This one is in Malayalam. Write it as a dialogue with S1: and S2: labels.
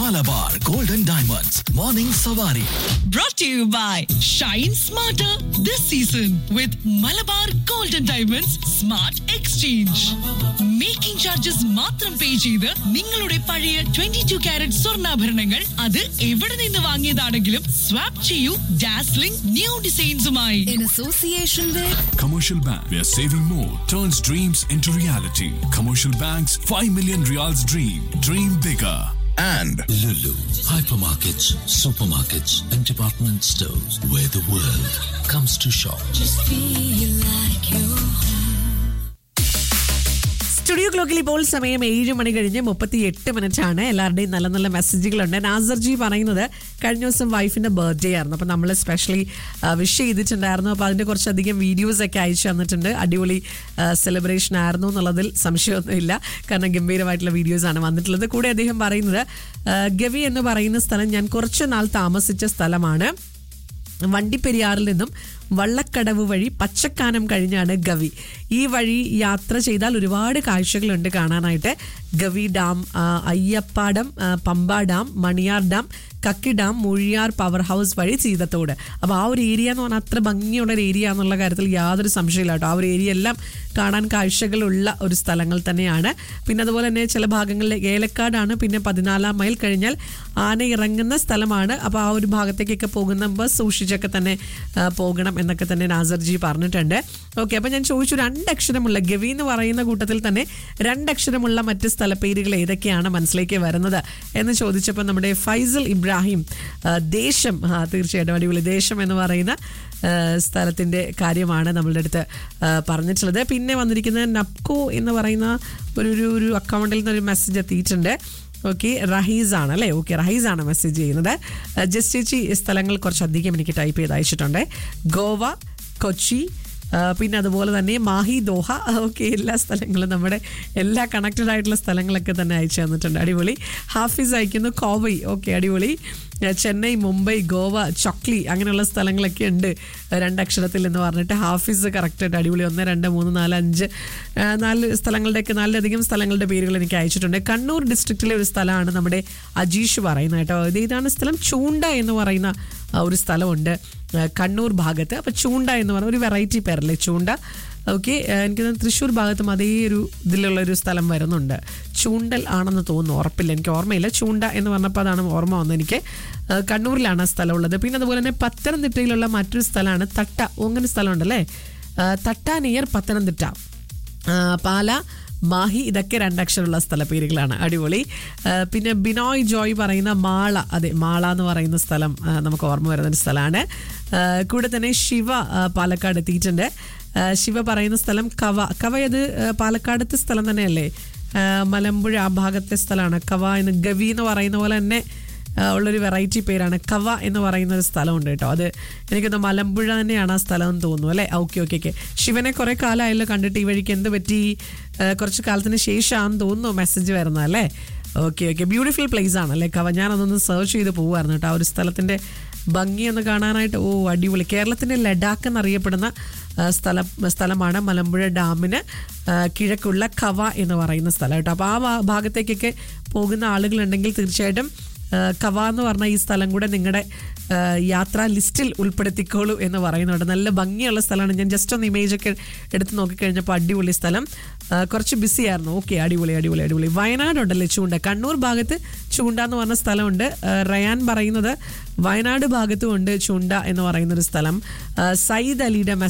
S1: മലബാർ ഗോൾഡൻ ഡയമണ്ട്സ് മോർണിംഗ് സവാരി
S2: brought to you by Shine Smarter this season with Malabar Golden Diamonds Smart Exchange. Making charges മാത്രം പേ ചെയ്ത് നിങ്ങളുടെ പഴയ ട്വന്റി ടു കാരറ്റ് സ്വർണ്ണാഭരണങ്ങൾ അത് എവിടെ നിന്ന് വാങ്ങിയതാണെങ്കിലും സ്വാപ്പ് ചെയ്യൂ ഡാസ്ലിംഗ് ന്യൂ ഡിസൈൻസുമായി
S3: in association with
S4: Commercial Bank, where saving more turns dreams into reality. Commercial Bank's 5 million reals dream. Dream bigger.
S1: and
S5: Lulu, hypermarkets, supermarkets, and department stores where the world comes to shop.
S6: Studio ക്ലോക്കിൽ ഇപ്പോൾ സമയം ഏഴ് മണി കഴിഞ്ഞ് മുപ്പത്തി എട്ട് മിനിറ്റ് ആണ് എല്ലാവരുടെയും നല്ല നല്ല മെസ്സേജുകളുണ്ട് നാസർജി പറയുന്നത് കഴിഞ്ഞ ദിവസം വൈഫിന്റെ ബർത്ത്ഡേ ആയിരുന്നു അപ്പോൾ നമ്മൾ സ്പെഷ്യലി വിഷ് ചെയ്തിട്ടുണ്ടായിരുന്നു അപ്പോൾ അതിന്റെ കുറച്ചധികം വീഡിയോസ് ഒക്കെ അയച്ചു തന്നിട്ടുണ്ട് അടിപൊളി സെലിബ്രേഷൻ ആയിരുന്നു എന്നുള്ളതിൽ സംശയമൊന്നുമില്ല കാരണം ഗംഭീരമായിട്ടുള്ള വീഡിയോസ് ആണ് വന്നിട്ടുള്ളത് കൂടെ അദ്ദേഹം പറയുന്നത് ആ, ഗവി എന്ന് പറയുന്ന സ്ഥലം ഞാൻ കുറച്ച് നാൾ താമസിച്ച സ്ഥലമാണ് വണ്ടിപ്പെരിയാറിൽ നിന്നും വള്ളക്കടവ് വഴി പച്ചക്കാനം കഴിഞ്ഞാണ് ഗവി ഈ വഴി യാത്ര ചെയ്താൽ ഒരുപാട് കാഴ്ചകളുണ്ട് കാണാനായിട്ട് ഗവി ഡാം ആ, അയ്യപ്പാടം ആ, Pamba dam Maniyar dam Kakki dam Moozhiyar power house വഴി ചീതത്തോട് അപ്പോൾ ആ ഒരു ഏരിയ എന്ന് പറഞ്ഞാൽ അത്ര ഭംഗിയുള്ള ഒരു ഏരിയ എന്നുള്ള കാര്യത്തിൽ യാതൊരു സംശയമില്ല കേട്ടോ ആ ഒരു ഏരിയ എല്ലാം കാണാൻ കാഴ്ചകളുള്ള ഒരു സ്ഥലങ്ങൾ തന്നെയാണ് പിന്നെ അതുപോലെ തന്നെ ചില ഭാഗങ്ങളിൽ ഏലക്കാടാണ് പിന്നെ പതിനാലാം മൈൽ കഴിഞ്ഞാൽ ആന ഇറങ്ങുന്ന സ്ഥലമാണ് അപ്പോൾ ആ ഒരു ഭാഗത്തേക്കൊക്കെ പോകുമ്പോൾ സൂക്ഷിച്ചൊക്കെ തന്നെ ആ, പോകണം എന്നൊക്കെ തന്നെ നാസർജി പറഞ്ഞിട്ടുണ്ട് ഓക്കെ അപ്പോൾ ഞാൻ ചോദിച്ചു രണ്ടക്ഷരമുള്ള ഗവി എന്ന് പറയുന്ന കൂട്ടത്തിൽ തന്നെ രണ്ടക്ഷരമുള്ള മറ്റ് സ്ഥലപ്പേരുകൾ ഏതൊക്കെയാണ് മനസ്സിലേക്ക് വരുന്നത് എന്ന് ചോദിച്ചപ്പോൾ നമ്മുടെ ഫൈസൽ ഇബ്രാഹിം ആ, ദേശം ആ, തീർച്ചയായിട്ടും അടിപൊളി ദേശം എന്ന് പറയുന്ന ആ, സ്ഥലത്തിന്റെ കാര്യമാണ് നമ്മളുടെ അടുത്ത് ആ, പറഞ്ഞിട്ടുള്ളത് പിന്നെ വന്നിരിക്കുന്നത് നപ്കോ എന്ന് പറയുന്ന ഒരു ഒരു ഒരു അക്കൗണ്ടിൽ നിന്ന് ഒരു മെസ്സേജ് എത്തിയിട്ടുണ്ട് ഓക്കെ റഹീസ് ആണ് അല്ലേ ഓക്കെ റഹീസ് ആണ് മെസ്സേജ് ചെയ്യുന്നത് ആ, ജസ്റ്റ് ചേച്ചി ഈ സ്ഥലങ്ങൾ കുറച്ചധികം എനിക്ക് ടൈപ്പ് ചെയ്ത് അയച്ചിട്ടുണ്ട് ഗോവ കൊച്ചി ആ, പിന്നെ അതുപോലെ തന്നെ മാഹി ദോഹ ഓക്കെ എല്ലാ സ്ഥലങ്ങളും നമ്മുടെ എല്ലാ കണക്റ്റഡ് ആയിട്ടുള്ള സ്ഥലങ്ങളൊക്കെ തന്നെ അയച്ചു തന്നിട്ടുണ്ട് അടിപൊളി ഹാഫിസ് അയക്കുന്നു കോവൈ ഓക്കെ അടിപൊളി ആ, ചെന്നൈ മുംബൈ ഗോവ ചൊക്ലി അങ്ങനെയുള്ള സ്ഥലങ്ങളൊക്കെ ഉണ്ട് രണ്ടക്ഷരത്തിൽ എന്ന് പറഞ്ഞിട്ട് ഹാഫിസ് കറക്റ്റായിട്ട് അടിപൊളി ഒന്ന് രണ്ട് മൂന്ന് നാല് അഞ്ച് ആ, നാല് സ്ഥലങ്ങളുടെയൊക്കെ നാലിലധികം സ്ഥലങ്ങളുടെ പേരുകൾ എനിക്ക് അയച്ചിട്ടുണ്ട് കണ്ണൂർ ഡിസ്ട്രിക്റ്റിലെ ഒരു സ്ഥലമാണ് നമ്മുടെ അജീഷ് പറയുന്നത് കേട്ടോ ഇത് ഇതാണ് സ്ഥലം ചൂണ്ട എന്ന് പറയുന്ന ആ, ഒരു സ്ഥലമുണ്ട് ആ, കണ്ണൂർ ഭാഗത്ത് അപ്പോൾ ചൂണ്ട എന്ന് പറഞ്ഞ ഒരു വെറൈറ്റി പേരല്ലേ ചൂണ്ട ഓക്കെ എനിക്ക് തോന്നുന്നു തൃശ്ശൂർ ഭാഗത്തും അതേ ഒരു ഇതിലുള്ള ഒരു സ്ഥലം വരുന്നുണ്ട് ചൂണ്ടൽ ആണെന്ന് തോന്നുന്നു ഉറപ്പില്ല എനിക്ക് ഓർമ്മയില്ല ചൂണ്ട എന്ന് പറഞ്ഞപ്പോൾ അതാണ് ഓർമ്മ വന്നത് എനിക്ക് ആ, കണ്ണൂരിലാണ് ആ സ്ഥലം ഉള്ളത് പിന്നെ അതുപോലെ തന്നെ പത്തനംതിട്ടയിലുള്ള മറ്റൊരു സ്ഥലമാണ് തട്ട അങ്ങനെ സ്ഥലമുണ്ടല്ലേ ആ, തട്ട നിയർ പത്തനംതിട്ട ആ, പാല മാഹി ഇതൊക്കെ രണ്ടക്ഷരമുള്ള സ്ഥലപ്പേരുകളാണ് അടിപൊളി ആ, പിന്നെ ബിനോയ് ജോയ് പറയുന്ന മാള അതെ മാള എന്ന് പറയുന്ന സ്ഥലം ആ, നമുക്ക് ഓർമ്മ വരുന്ന ഒരു സ്ഥലമാണ് ആ, കൂടെ തന്നെ ശിവ ആ, പാലക്കാട് എത്തിയിട്ടുണ്ട് ആ, ശിവ പറയുന്ന സ്ഥലം കവ കവ ഇത് ആ, പാലക്കാടത്തെ സ്ഥലം തന്നെയല്ലേ ആ, മലമ്പുഴ ആ ഭാഗത്തെ സ്ഥലമാണ് കവ എന്ന് ഗവി എന്ന് പറയുന്ന പോലെ തന്നെ ആ, ഉള്ളൊരു വെറൈറ്റി പേരാണ് കവ എന്ന് പറയുന്ന ഒരു സ്ഥലമുണ്ട് കേട്ടോ അത് എനിക്കൊന്ന് മലമ്പുഴ തന്നെയാണ് ആ സ്ഥലം എന്ന് തോന്നുന്നു അല്ലേ ഓക്കെ ഓക്കെ ഓക്കെ ശിവനെ കുറെ കാലമായല്ലോ കണ്ടിട്ട് ഈ വഴിക്ക് എന്ത് പറ്റി ആ, കുറച്ച് കാലത്തിന് ശേഷമാണെന്ന് തോന്നുന്നു മെസ്സേജ് വരുന്നത് അല്ലേ ഓക്കെ ഓക്കെ ബ്യൂട്ടിഫുൾ പ്ലേസ് ആണ് അല്ലേ കവ ഞാനതൊന്ന് സെർച്ച് ചെയ്ത് പോവായിരുന്നു കേട്ടോ ആ ഒരു സ്ഥലത്തിന്റെ ഭംഗി ഒന്ന് കാണാനായിട്ട് ഓ അടിപൊളി കേരളത്തിന്റെ ലഡാക്ക് എന്നറിയപ്പെടുന്ന ആ, സ്ഥലം സ്ഥലമാണ് മലമ്പുഴ ഡാമിന് ആ, കിഴക്കുള്ള കവ എന്ന് പറയുന്ന സ്ഥലം കേട്ടോ അപ്പോൾ ആ ഭാ- ഭാഗത്തേക്കൊക്കെ പോകുന്ന ആളുകളുണ്ടെങ്കിൽ തീർച്ചയായിട്ടും ആ, കവ എന്ന് പറഞ്ഞ ഈ സ്ഥലം കൂടെ നിങ്ങളുടെ ആ, യാത്രാ ലിസ്റ്റിൽ ഉൾപ്പെടുത്തിക്കോളൂ എന്ന് പറയുന്നുണ്ട് നല്ല ഭംഗിയുള്ള സ്ഥലമാണ് ഞാൻ ജസ്റ്റ് ഒന്ന് ഇമേജ് ഒക്കെ എടുത്ത് നോക്കിക്കഴിഞ്ഞപ്പോൾ അടിപൊളി സ്ഥലം ആ, കുറച്ച് ബിസി ആയിരുന്നു ഓക്കെ അടിപൊളി അടിപൊളി അടിപൊളി വയനാട് ഉണ്ടല്ലേ ചൂണ്ട കണ്ണൂർ ഭാഗത്ത് ചൂണ്ട എന്ന് പറഞ്ഞ സ്ഥലമുണ്ട് ആ, റയാൻ പറയുന്നത് വയനാട് ഭാഗത്തും ഉണ്ട് ചൂണ്ട എന്ന് പറയുന്നൊരു സ്ഥലം ആ, സയ്യിദ് അലിയുടെ